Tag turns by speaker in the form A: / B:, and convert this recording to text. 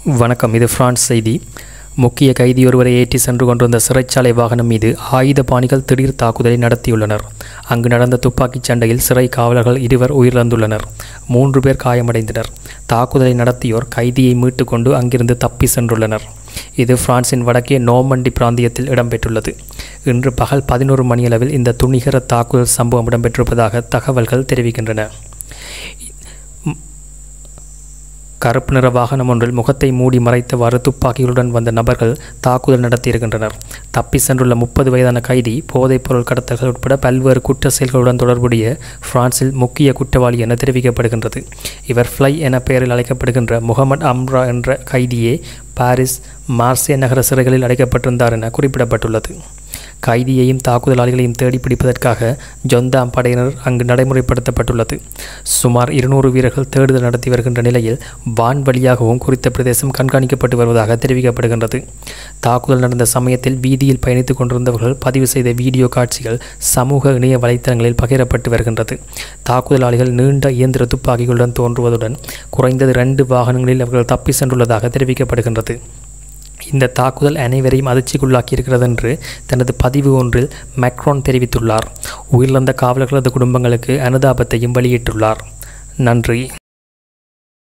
A: வணக்கம் இது பிரான்ஸ் செய்தி முக்கிய கைதி ஒருவரை ஏற்றி சென்று கொண்டிருந்த சிறைச்சாலை வாகனம் மீது ஆயுதபாணிகள் திடீர் தாக்குதலை நடத்தியுள்ளனர் அங்கு நடந்த துப்பாக்கிச் சண்டையில் சிறை காவலர்கள் இருவர் உயிரிழந்துள்ளனர் மூன்று பேர் காயமடைந்தனர் தாக்குதலை நடத்தியோர் கைதியை மீட்டு கொண்டு அங்கிருந்து தப்பி சென்றுள்ளனர் இது பிரான்சின் வடக்கே நோமண்டி பிராந்தியத்தில் இடம்பெற்றுள்ளது இன்று பகல் பதினோரு மணியளவில் இந்த துணிகர தாக்குதல் சம்பவம் இடம்பெற்றிருப்பதாக தகவல்கள் தெரிவிக்கின்றன கருப்பு நிற வாகனம் ஒன்றில் முகத்தை மூடி மறைத்தவாறு துப்பாக்கிகளுடன் வந்த நபர்கள் தாக்குதல் நடத்தியிருக்கின்றனர் தப்பி சென்றுள்ள முப்பது வயதான கைதி போதைப்பொருள் கடத்தல்கள் உட்பட பல்வேறு குற்ற செயல்களுடன் தொடர்புடைய பிரான்சில் முக்கிய குற்றவாளி என தெரிவிக்கப்படுகின்றது இவர் ஃப்ளை என பெயரில் அழைக்கப்படுகின்ற முகமது அம்ரா என்ற கைதியே பாரிஸ் மார்சிய நகர சிறைகளில் அடைக்கப்பட்டிருந்தார் என குறிப்பிடப்பட்டுள்ளது கைதியையும் தாக்குதலாளிகளையும் தேடி பிடிப்பதற்காக ஜொந்தாம் படையினர் அங்கு நடைமுறைப்படுத்தப்பட்டுள்ளது சுமார் இருநூறு வீரர்கள் தேடுதல் நடத்தி வருகின்ற நிலையில் வான் வழியாகவும் குறித்த பிரதேசம் கண்காணிக்கப்பட்டு வருவதாக தெரிவிக்கப்படுகின்றது தாக்குதல் நடந்த சமயத்தில் வீதியில் பயணித்துக் கொண்டிருந்தவர்கள் பதிவு செய்த வீடியோ காட்சிகள் சமூக இணைய வலைத்தளங்களில் பகிரப்பட்டு வருகின்றது தாக்குதலாளிகள் நீண்ட இயந்திர துப்பாக்கிகளுடன் தோன்றுவதுடன் குறைந்தது ரெண்டு வாகனங்களில் அவர்கள் தப்பி சென்றுள்ளதாக தெரிவிக்கப்படுகின்றது இந்த தாக்குதல் அனைவரையும் அதிர்ச்சிக்குள்ளாக்கியிருக்கிறது என்று தனது பதிவு ஒன்றில் மேக்ரோன் தெரிவித்துள்ளார் உயிரிழந்த காவலர்களது குடும்பங்களுக்கு அனுதாபத்தையும் வெளியிட்டுள்ளார் நன்றி